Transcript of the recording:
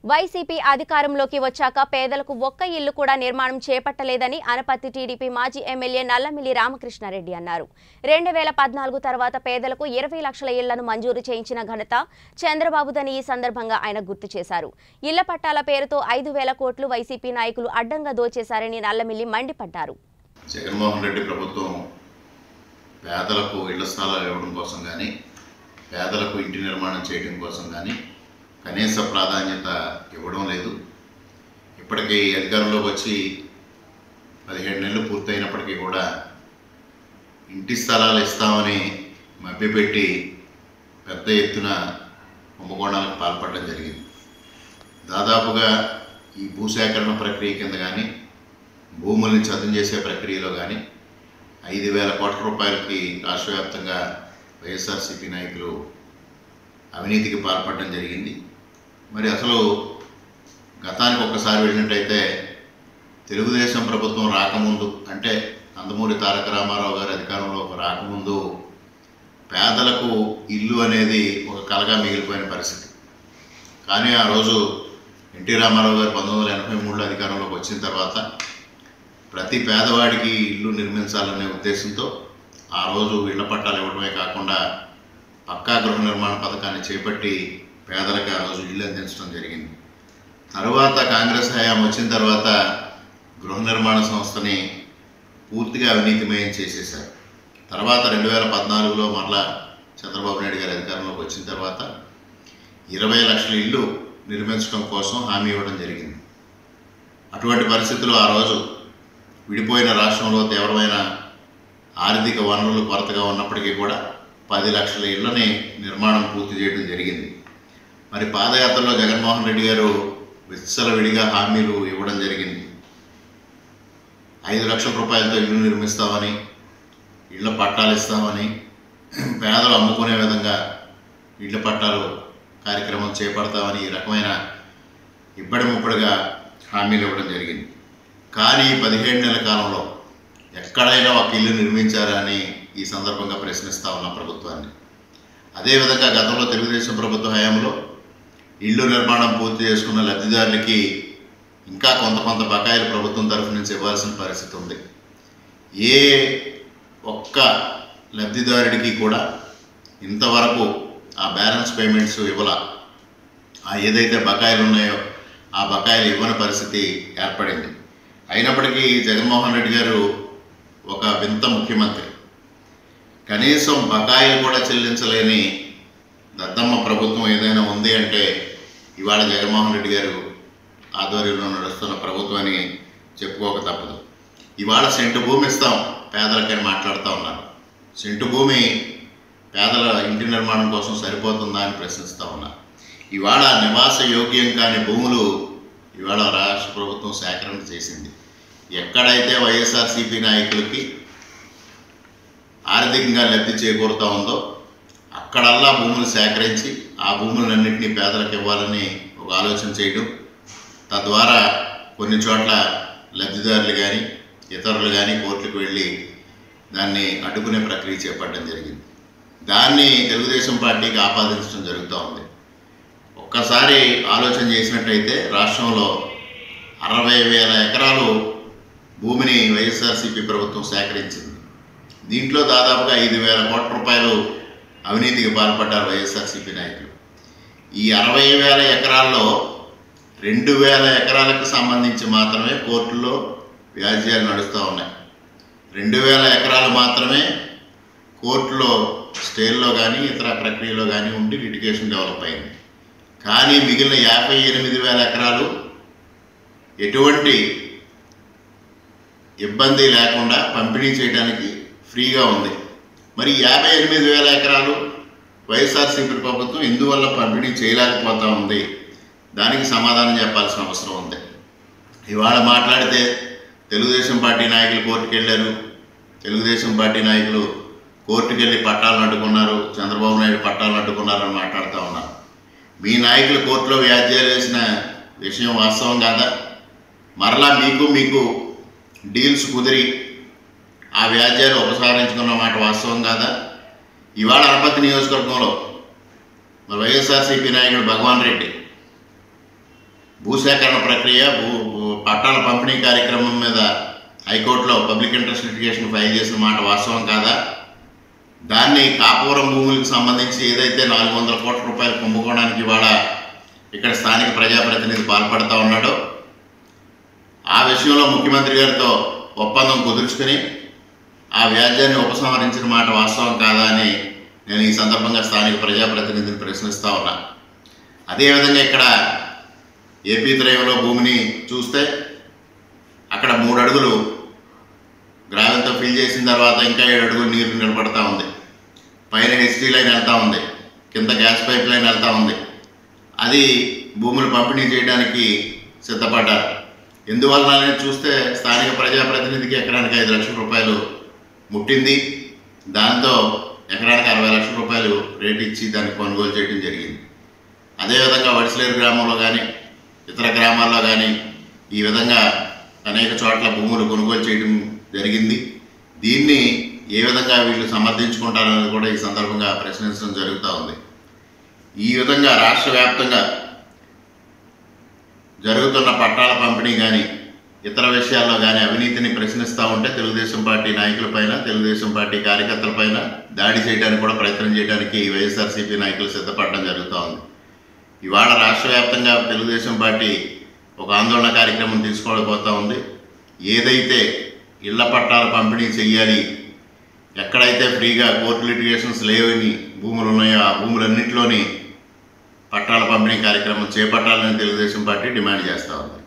YCP అధికారంలోకి వచ్చాక పేదలకు ఒక్క ఇల్లు కూడా నిర్మాణం చేపట్టలేదని అనపత్తి టీడీపీ మాజీ ఎమ్మెల్యే నల్లమిల్లి రామకృష్ణారెడ్డి అన్నారు రెండు వేల పద్నాలుగు తర్వాత పేదలకు ఇరవై లక్షల ఇళ్లను మంజూరు చేయించిన ఘనత చంద్రబాబుదని ఈ సందర్భంగా ఆయన గుర్తు చేశారు ఇళ్ల పట్టాల పేరుతో ఐదు వేల కోట్లు వైసీపీ నాయకులు అడ్డంగా దోచేశారని నల్లమిల్లి మండిపడ్డారు జగన్మోహన్ రెడ్డి ప్రభుత్వం పేదలకు ఇళ్ల స్థలాలు ఇవ్వడం కోసం కానీ పేదలకు ఇంటి నిర్మాణం చేయడం కోసం కానీ కనీస ప్రాధాన్యత ఇవ్వడం లేదు ఇప్పటికీ అధికారంలోకి వచ్చి పదిహేడు నెలలు పూర్తయినప్పటికీ కూడా ఇంటి స్థలాలు ఇస్తామని మభ్యపెట్టి పెద్ద ఎత్తున కుంభకోణాలకు పాల్పడడం జరిగింది దాదాపుగా ఈ భూసేకరణ ప్రక్రియ కింద కానీ భూముల్ని చదును చేసే ప్రక్రియలో కానీ ఐదు వేల కోట్ల రూపాయలకి రాష్ట్ర వ్యాప్తంగా వైఎస్ఆర్సీపీ నాయకులు అవినీతికి పాల్పడడం జరిగింది మరి అసలు గతానికి ఒక్కసారి వెళ్ళినట్టయితే తెలుగుదేశం ప్రభుత్వం రాకముందు అంటే నందమూరి తారక రామారావు గారి అధికారంలోకి రాకముందు పేదలకు ఇల్లు అనేది ఒక కలగా మిగిలిపోయిన పరిస్థితి కానీ ఆ రోజు ఎన్టీ రామారావు గారు పంతొమ్మిది వందల ఎనభై మూడులో అధికారంలోకి వచ్చిన తర్వాత ప్రతి పేదవాడికి ఇల్లు నిర్మించాలనే ఉద్దేశంతో ఆ రోజు ఇళ్ల పట్టాలు ఇవ్వడమే కాకుండా పక్కా గృహ నిర్మాణ పథకాన్ని చేపట్టి పేదలకు ఆ రోజు ఇల్లు అందించడం జరిగింది తరువాత కాంగ్రెస్ హయాం వచ్చిన తర్వాత గృహ నిర్మాణ సంస్థని పూర్తిగా అవినీతిమయం చేసేశారు తర్వాత రెండు వేల పద్నాలుగులో మరలా చంద్రబాబు నాయుడు గారి అధికారంలోకి వచ్చిన తర్వాత ఇరవై లక్షల ఇల్లు నిర్మించడం కోసం హామీ ఇవ్వడం జరిగింది అటువంటి పరిస్థితులు ఆ రోజు విడిపోయిన రాష్ట్రంలో తీవ్రమైన ఆర్థిక వనరులు కొరతగా ఉన్నప్పటికీ కూడా పది లక్షల ఇళ్లని నిర్మాణం పూర్తి చేయడం జరిగింది మరి పాదయాత్రలో జగన్మోహన్ రెడ్డి గారు విచ్చలవిడిగా హామీలు ఇవ్వడం జరిగింది ఐదు లక్షల రూపాయలతో ఇల్లు నిర్మిస్తామని ఇళ్ల పట్టాలు ఇస్తామని పేదలు అమ్ముకునే విధంగా ఇళ్ల పట్టాలు కార్యక్రమం చేపడతామని ఈ రకమైన ఇబ్బడి ముప్పడిగా హామీలు ఇవ్వడం జరిగింది కానీ ఈ పదిహేడు నెలల కాలంలో ఎక్కడైనా ఒక ఇల్లు నిర్మించారా అని ఈ సందర్భంగా ప్రశ్నిస్తా ఉన్న ప్రభుత్వాన్ని అదేవిధంగా గతంలో తెలుగుదేశం ప్రభుత్వ హయాంలో ఇల్లు నిర్మాణం పూర్తి చేసుకున్న లబ్ధిదారులకి ఇంకా కొంత కొంత బకాయిలు ప్రభుత్వం తరఫు నుంచి ఇవ్వాల్సిన పరిస్థితి ఉంది ఏ ఒక్క లబ్ధిదారుడికి కూడా ఇంతవరకు ఆ బ్యాలెన్స్ పేమెంట్స్ ఇవ్వాల ఆ ఏదైతే బకాయిలు ఉన్నాయో ఆ బకాయిలు ఇవ్వని పరిస్థితి ఏర్పడింది అయినప్పటికీ జగన్మోహన్ రెడ్డి గారు ఒక వింత ముఖ్యమంత్రి కనీసం బకాయిలు కూడా చెల్లించలేని దద్దమ్మ ప్రభుత్వం ఏదైనా ఉంది అంటే ఇవాళ జగన్మోహన్ రెడ్డి గారు ఆధ్వర్యంలో నడుస్తున్న ప్రభుత్వం అని చెప్పుకోక తప్పదు ఇవాళ సెంటు భూమి ఇస్తాం పేదలకని మాట్లాడుతూ ఉన్నారు సెంటు భూమి పేదల ఇంటి నిర్మాణం కోసం సరిపోతుందా అని ప్రశ్నిస్తూ ఉన్నారు ఇవాళ నివాస యోగ్యం కాని భూములు ఇవాళ రాష్ట్ర ప్రభుత్వం సేకరణ చేసింది ఎక్కడైతే వైఎస్ఆర్సీపీ నాయకులకి ఆర్థికంగా లబ్ధి చేకూరుతూ ఉందో అక్కడల్లా భూములు సేకరించి ఆ భూములన్నింటినీ పేదలకు ఇవ్వాలని ఒక ఆలోచన చేయడం తద్వారా కొన్ని చోట్ల లబ్ధిదారులు కానీ ఇతరులు కానీ కోర్టులకు వెళ్ళి దాన్ని అడ్డుకునే ప్రక్రియ చేపట్టడం జరిగింది దాన్ని తెలుగుదేశం పార్టీకి ఆపాదించడం జరుగుతూ ఉంది ఒక్కసారి ఆలోచన చేసినట్టయితే రాష్ట్రంలో అరవై వేల ఎకరాలు భూమిని వైఎస్ఆర్సీపీ ప్రభుత్వం సేకరించింది దీంట్లో దాదాపుగా ఐదు వేల కోట్ల రూపాయలు అవినీతికి పాల్పడ్డారు వైఎస్ఆర్సీపీ నాయకులు ఈ అరవై వేల ఎకరాల్లో రెండు వేల ఎకరాలకు సంబంధించి మాత్రమే కోర్టులో వ్యాజ్యాలు నడుస్తూ ఉన్నాయి రెండు వేల ఎకరాలు మాత్రమే కోర్టులో స్టేల్లో కానీ ఇతర ప్రక్రియలో కానీ ఉండి లిటిగేషన్ డెవలప్ అయింది కానీ మిగిలిన యాభై ఎనిమిది వేల ఎకరాలు ఎటువంటి ఇబ్బంది లేకుండా పంపిణీ చేయడానికి ఫ్రీగా ఉంది మరి యాభై ఎనిమిది వేల ఎకరాలు వైఎస్ఆర్సీపీ ప్రభుత్వం ఇందువల్ల పంపిణీ చేయలేకపోతా ఉంది దానికి సమాధానం చెప్పాల్సిన అవసరం ఉంది ఇవాళ మాట్లాడితే తెలుగుదేశం పార్టీ నాయకులు కోర్టుకు వెళ్ళారు తెలుగుదేశం పార్టీ నాయకులు కోర్టుకు వెళ్ళి పట్టాలను అడ్డుకున్నారు చంద్రబాబు నాయుడు పట్టాలను అడ్డుకున్నారని మాట్లాడుతూ ఉన్నారు మీ నాయకులు కోర్టులో వ్యాజ్యాలు వేసిన విషయం వాస్తవం కాదా మరలా మీకు మీకు డీల్స్ కుదిరి ఆ వ్యాజ్యాలు ఉపసంహరించుకున్న మాట వాస్తవం కాదా ఇవాళ అనపతి నియోజకవర్గంలో మరి వైఎస్ఆర్సీపీ నాయకుడు భగవాన్ రెడ్డి భూసేకరణ ప్రక్రియ భూ భూ- పట్టాల పంపిణీ కార్యక్రమం మీద హైకోర్టులో పబ్లిక్ ఇంట్రెస్ట్ లిటిగేషన్ ఫైల్ చేసిన మాట వాస్తవం కాదా దాన్ని కాపురం భూములకు సంబంధించి ఏదైతే నాలుగు వందల కోట్ల రూపాయలు కుంభకోణానికి ఇవాళ ఇక్కడ స్థానిక ప్రజాప్రతినిధి పాల్పడతా ఉన్నాడో ఆ విషయంలో ముఖ్యమంత్రి గారితో ఒప్పందం కుదుర్చుకుని ఆ వ్యాజ్యాన్ని ఉపసంహరించిన మాట వాస్తవం కాదా అని నేను ఈ సందర్భంగా స్థానిక ప్రజాప్రతినిధిని ప్రశ్నిస్తా ఉన్నా అదేవిధంగా ఇక్కడ ఏపీ త్రయంలో భూమిని చూస్తే అక్కడ మూడు అడుగులు గ్రావెల్తో ఫిల్ చేసిన తర్వాత ఇంకా ఏడు అడుగులు నీరు నిలబడతా ఉంది పైన హెచ్టీ లైన్ వెళ్తా ఉంది కింద గ్యాస్ పైప్ లైన్ వెళ్తా ఉంది అది భూములు పంపిణీ చేయడానికి సిద్ధపడ్డారు ఎందువలన అనేది చూస్తే స్థానిక ప్రజాప్రతినిధికి ఎకరానికి ఐదు లక్షల రూపాయలు ముట్టింది దాంతో ఎకరానికి అరవై లక్షల రూపాయలు రేట్ ఇచ్చి దాన్ని కొనుగోలు చేయడం జరిగింది అదేవిధంగా వడిసలేరు గ్రామంలో కానీ ఇతర గ్రామాల్లో కానీ ఈ విధంగా అనేక చోట్ల భూములు కొనుగోలు చేయడం జరిగింది దీన్ని ఏ విధంగా వీళ్ళు సమర్థించుకుంటారనేది కూడా ఈ సందర్భంగా ప్రశ్నించడం జరుగుతూ ఉంది ఈ విధంగా రాష్ట్ర వ్యాప్తంగా జరుగుతున్న పట్టాల పంపిణీ కానీ ఇతర విషయాల్లో కానీ అవినీతిని ప్రశ్నిస్తూ ఉంటే తెలుగుదేశం పార్టీ నాయకులపైన తెలుగుదేశం పార్టీ కార్యకర్తలపైన దాడి చేయడానికి కూడా ప్రయత్నం చేయడానికి వైఎస్ఆర్సీపీ నాయకులు సిద్ధపడడం జరుగుతూ ఉంది ఇవాళ రాష్ట్ర వ్యాప్తంగా తెలుగుదేశం పార్టీ ఒక ఆందోళన కార్యక్రమం తీసుకోబోతా ఉంది ఏదైతే ఇళ్ల పట్టాల పంపిణీ చెయ్యాలి ఎక్కడైతే ఫ్రీగా కోర్టు లిటిగేషన్స్ లేవని భూములు ఉన్నాయో ఆ భూములన్నింటిలోని పట్టాల పంపిణీ కార్యక్రమం చేపట్టాలని తెలుగుదేశం పార్టీ డిమాండ్ చేస్తూ ఉంది